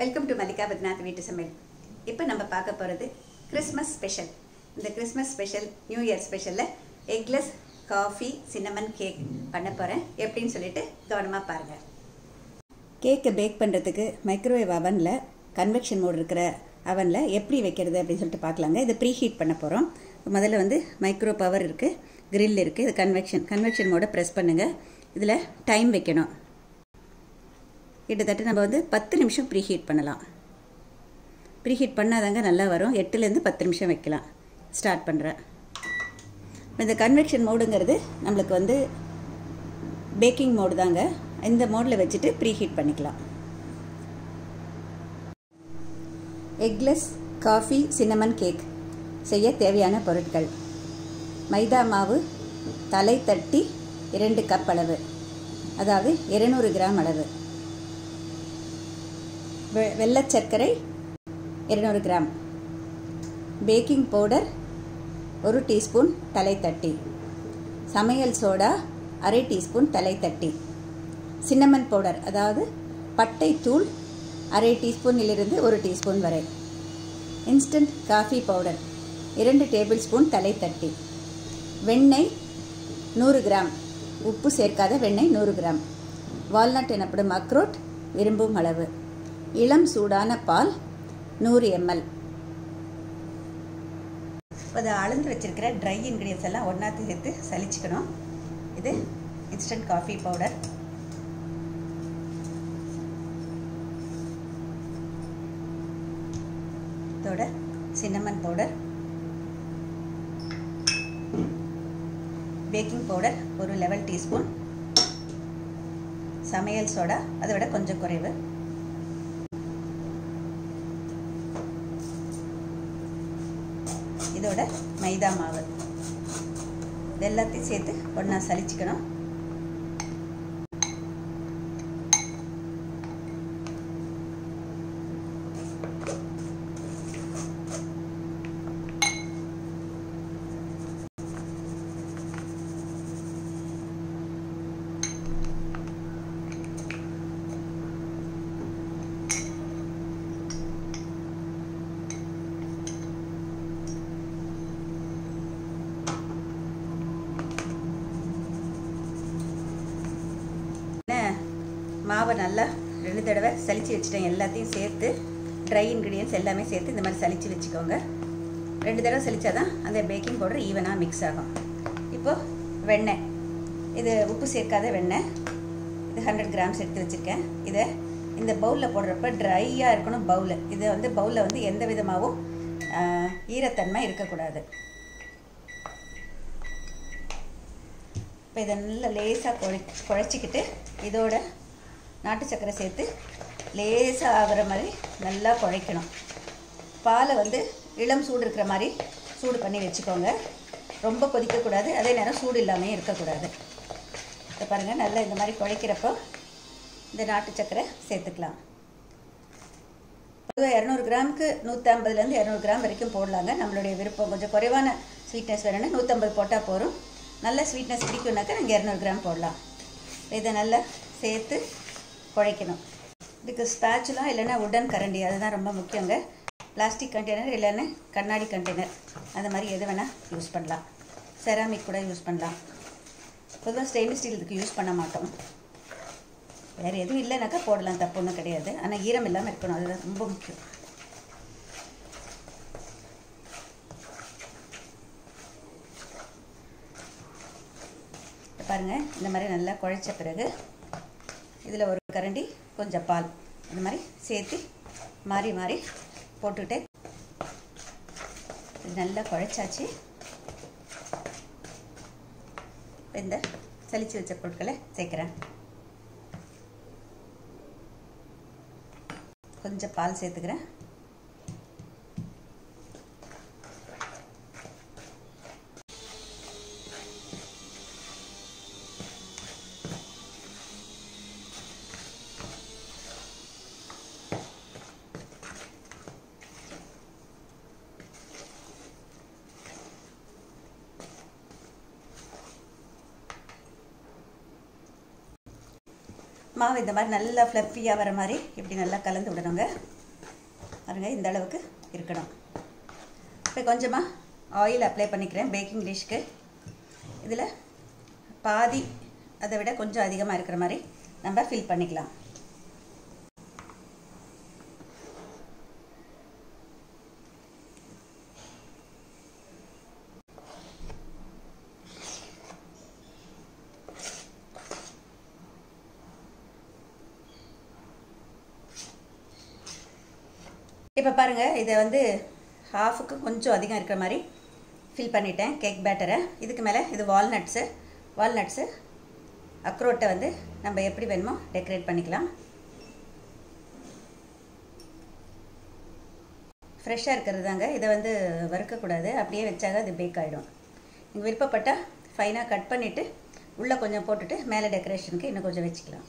welcome to Mallika பத்நாத் வீட்டு சமையல் இப்போ நம்ம பார்க்க போகிறது கிறிஸ்மஸ் ஸ்பெஷல் இந்த கிறிஸ்மஸ் ஸ்பெஷல் நியூ இயர் ஸ்பெஷலில் எக்லெஸ் காஃபி சின்னமன் கேக் பண்ண போகிறேன் எப்படின்னு சொல்லிட்டு கவனமாக பாருங்கள் கேக்கை பேக் பண்ணுறதுக்கு மைக்ரோவேவ் அவனில் கன்வெக்ஷன் மோட் இருக்கிற அவனில் எப்படி வைக்கிறது அப்படின்னு சொல்லிட்டு பார்க்கலாங்க இதை ப்ரீ ஹீட் பண்ண போகிறோம் முதல்ல வந்து மைக்ரோ பவர் இருக்குது grill இருக்குது இது கன்வெக்ஷன் கன்வெக்ஷன் மோடை ப்ரெஸ் பண்ணுங்கள் இதில் டைம் வைக்கணும் கிட்டத்தட்ட நம்ம வந்து பத்து நிமிஷம் ப்ரீ ஹீட் பண்ணலாம் ப்ரீ ஹீட் பண்ணாதாங்க நல்லா வரும் எட்டுலேருந்து பத்து நிமிஷம் வைக்கலாம் ஸ்டார்ட் பண்ணுறேன் இந்த கன்வெக்ஷன் மோடுங்கிறது நம்மளுக்கு வந்து பேக்கிங் மோடு தாங்க இந்த மோடில் வச்சுட்டு ப்ரீ ஹீட் பண்ணிக்கலாம் எக்லெஸ் காஃபி சின்னமன் கேக் செய்ய தேவையான பொருட்கள் மைதா மாவு தலை தட்டி இரண்டு கப் அளவு அதாவது இருநூறு கிராம் அளவு வெ வெள்ளச் சர்க்கரை இருநூறு கிராம் பேக்கிங் பவுடர் ஒரு டீஸ்பூன் தலை தட்டி சமையல் சோடா அரை டீஸ்பூன் தலை தட்டி சின்னமன் பவுடர் அதாவது பட்டை தூள் அரை டீஸ்பூனிலிருந்து ஒரு டீஸ்பூன் வரை இன்ஸ்டன்ட் காஃபி பவுடர் இரண்டு டேபிள் ஸ்பூன் தலை தட்டி வெண்ணெய் நூறு கிராம் உப்பு சேர்க்காத வெண்ணெய் நூறு கிராம் வால்நட் எனப்படும் அக்ரோட் விரும்பும் அளவு இளம் சூடான பால் நூறு எம்எல் அதை அளந்து வச்சிருக்கிற ட்ரை இன்க்ரீடியன்ஸ் எல்லாம் ஒன்றா சேர்த்து சலிச்சுக்கணும் இது இன்ஸ்டன்ட் காஃபி பவுடர் இதோட சின்னமன் பவுடர் பேக்கிங் பவுடர் ஒரு லெவல் டீஸ்பூன் சமையல் சோடா அதை விட கொஞ்சம் குறைவு இதோட மைதா மாவு இது எல்லாத்தையும் சேர்த்து ஒன்றா சலிச்சுக்கணும் மாவை நல்லா ரெண்டு தடவை சலிச்சு வச்சுட்டேன் எல்லாத்தையும் சேர்த்து ட்ரை இன்க்ரீடியன்ஸ் எல்லாமே சேர்த்து இந்த மாதிரி சலிச்சு வச்சுக்கோங்க ரெண்டு தடவை சலிச்சாதான் அந்த பேக்கிங் பவுடர் ஈவனாக மிக்ஸ் ஆகும் இப்போது வெண்ணெய் இது உப்பு சேர்க்காத வெண்ணெய் இது ஹண்ட்ரட் கிராம்ஸ் எடுத்து வச்சுருக்கேன் இதை இந்த பவுலில் போடுறப்ப ட்ரையாக இருக்கணும் பவுலு இதை வந்து பவுலில் வந்து எந்த விதமாகவும் ஈரத்தன்மை இருக்கக்கூடாது இப்போ இதை நல்லா லேசாக குழ குழச்சிக்கிட்டு இதோட நாட்டு சர்க்கரை சேர்த்து லேசாக ஆகிற மாதிரி நல்லா குழைக்கணும் பாலை வந்து இளம் சூடு இருக்கிற மாதிரி சூடு பண்ணி வச்சுக்கோங்க ரொம்ப கொதிக்கக்கூடாது அதே நேரம் சூடு இல்லாமல் இருக்கக்கூடாது இப்போ பாருங்கள் நல்லா இந்த மாதிரி குழைக்கிறப்போ இந்த நாட்டு சர்க்கரை சேர்த்துக்கலாம் பொதுவாக இரநூறு கிராமுக்கு நூற்றம்பதுலேருந்து இரநூறு கிராம் வரைக்கும் போடலாங்க நம்மளுடைய விருப்பம் கொஞ்சம் குறைவான ஸ்வீட்னஸ் வேணும்னா நூற்றம்பது போட்டால் போதும் நல்ல ஸ்வீட்னஸ் பிடிக்கும்னாக்கா நாங்கள் இரநூறு கிராம் போடலாம் இதை நல்லா சேர்த்து குழைக்கணும் இதுக்கு ஸ்பேச்சுலாம் இல்லைன்னா உடன் கரண்டி அதுதான் ரொம்ப முக்கியங்க பிளாஸ்டிக் கண்டெய்னர் இல்லைன்னா கண்ணாடி கண்டெய்னர் அந்த மாதிரி எது வேணால் யூஸ் பண்ணலாம் செராமிக் கூட யூஸ் பண்ணலாம் பொதுவாக ஸ்டெயின்லெஸ் ஸ்டீல் இதுக்கு யூஸ் பண்ண மாட்டோம் வேறு எதுவும் இல்லைனாக்கா போடலாம் தப்பு ஒன்றும் கிடையாது ஆனால் ஈரம் இல்லாமல் இருக்கணும் அதுதான் ரொம்ப முக்கியம் பாருங்கள் இந்த மாதிரி நல்லா குழைச்ச பிறகு இதில் ஒரு கரண்டி கொஞ்சம் பால் இந்த மாதிரி சேர்த்து மாறி மாறி போட்டுக்கிட்டே இது நல்லா குழைச்சாச்சு இந்த சலிச்சு வச்ச பொருட்களை சேர்க்குறேன் கொஞ்சம் பால் சேர்த்துக்கிறேன் மாவு இந்த மாதிரி நல்லா ஃப்ளஃபியாக வர மாதிரி இப்படி நல்லா கலந்து விடணுங்க பாருங்க இந்த அளவுக்கு இருக்கணும் இப்போ கொஞ்சமாக ஆயில் அப்ளை பண்ணிக்கிறேன் பேக்கிங் டிஷ்க்கு இதில் பாதி அதை விட கொஞ்சம் அதிகமாக இருக்கிற மாதிரி நம்ம ஃபில் பண்ணிக்கலாம் இப்போ பாருங்கள் இதை வந்து ஹாஃபுக்கு கொஞ்சம் அதிகம் இருக்கிற மாதிரி ஃபில் பண்ணிட்டேன் கேக் பேட்டரை இதுக்கு மேலே இது வால்நட்ஸு வால்நட்ஸு அக்ரோட்டை வந்து நம்ம எப்படி வேணுமோ டெக்கரேட் பண்ணிக்கலாம் ஃப்ரெஷ்ஷாக இருக்கிறது தாங்க இதை வந்து வறுக்கக்கூடாது அப்படியே வச்சாக அது பேக் ஆகிடும் நீங்கள் விருப்பப்பட்டால் ஃபைனாக கட் பண்ணிவிட்டு உள்ளே கொஞ்சம் போட்டுட்டு மேலே டெக்கரேஷனுக்கு இன்னும் கொஞ்சம் வச்சுக்கலாம்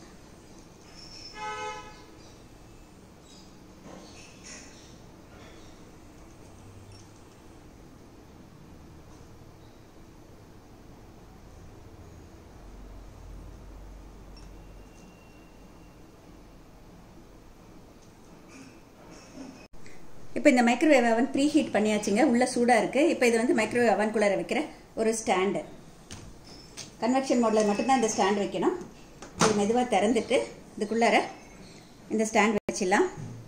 இப்போ இந்த மைக்ரோவேவ் அவன் ப்ரீ ஹீட் பண்ணியாச்சுங்க உள்ளே சூடாக இருக்குது இப்போ இது வந்து மைக்ரோவேவ் அவனுக்குள்ளார வைக்கிற ஒரு ஸ்டாண்டு கன்வெக்ஷன் மோடில் மட்டும்தான் இந்த ஸ்டாண்ட் வைக்கணும் இது மெதுவாக திறந்துட்டு இதுக்குள்ளார இந்த ஸ்டாண்ட் வச்சிடலாம்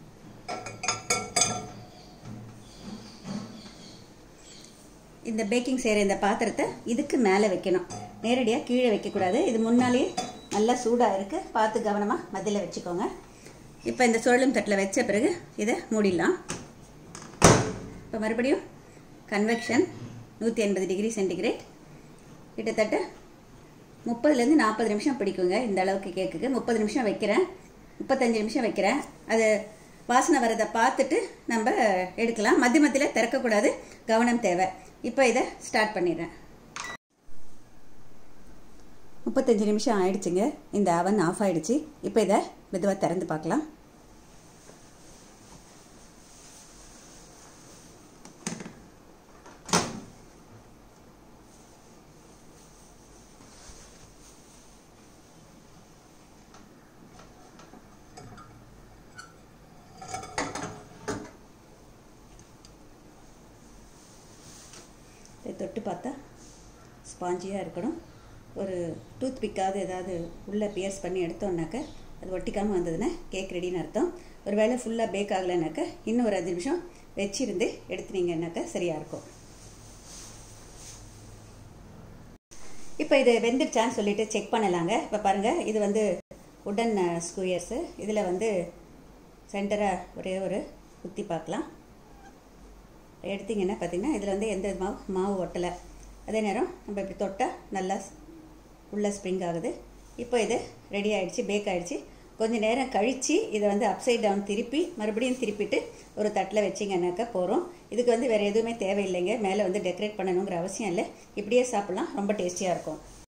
இந்த பேக்கிங் செய்கிற இந்த பாத்திரத்தை இதுக்கு மேலே வைக்கணும் நேரடியாக கீழே வைக்கக்கூடாது இது முன்னாலேயே நல்லா சூடாக இருக்குது பார்த்து கவனமாக மத்தியில் வச்சுக்கோங்க இப்போ இந்த சுழலும் தட்டில் வச்ச பிறகு இதை மூடிடலாம் இப்போ மறுபடியும் கன்வெக்ஷன் நூற்றி எண்பது டிகிரி சென்டிகிரேட் கிட்டத்தட்ட முப்பதுலேருந்து நாற்பது நிமிஷம் பிடிக்குங்க இந்த அளவுக்கு கேக்குக்கு முப்பது நிமிஷம் வைக்கிறேன் முப்பத்தஞ்சு நிமிஷம் வைக்கிறேன் அது வாசனை வரதை பார்த்துட்டு நம்ம எடுக்கலாம் மத்திய மத்தியில் திறக்கக்கூடாது கவனம் தேவை இப்போ இதை ஸ்டார்ட் பண்ணிடுறேன் முப்பத்தஞ்சு நிமிஷம் ஆயிடுச்சுங்க இந்த அவன் ஆஃப் ஆயிடுச்சு இப்போ இதை மெதுவாக திறந்து பார்க்கலாம் இதை தொட்டு பார்த்தா ஸ்பாஞ்சியாக இருக்கணும் ஒரு டூத் பிக்காவது ஏதாவது உள்ளே பியர்ஸ் பண்ணி எடுத்தோம்னாக்க அது ஒட்டிக்காமல் வந்ததுன்னா கேக் ரெடின்னு அர்த்தம் ஒரு வேளை ஃபுல்லாக பேக் ஆகலைனாக்க இன்னும் ஒரு அஞ்சு நிமிஷம் வச்சிருந்து எடுத்துனீங்கன்னாக்கா சரியாக இருக்கும் இப்போ இது வெந்துடுச்சான்னு சொல்லிட்டு செக் பண்ணலாங்க இப்போ பாருங்கள் இது வந்து உடன் ஸ்கூயர்ஸு இதில் வந்து சென்டராக ஒரே ஒரு குத்தி பார்க்கலாம் எடுத்திங்கன்னா பார்த்தீங்கன்னா இதில் வந்து எந்த மாவு மாவு ஒட்டலை அதே நேரம் நம்ம இப்படி தொட்டால் நல்லா உள்ளே ஸ்ப்ரிங் ஆகுது இப்போ இது ரெடி ஆகிடுச்சு பேக் ஆகிடுச்சு கொஞ்சம் நேரம் கழித்து இதை வந்து அப்சைட் டவுன் திருப்பி மறுபடியும் திருப்பிட்டு ஒரு தட்டில் வச்சிங்கன்னாக்கா போகிறோம் இதுக்கு வந்து வேறு எதுவுமே தேவையில்லைங்க மேலே வந்து டெக்கரேட் பண்ணணுங்கிற அவசியம் இல்லை இப்படியே சாப்பிட்லாம் ரொம்ப டேஸ்டியாக இருக்கும்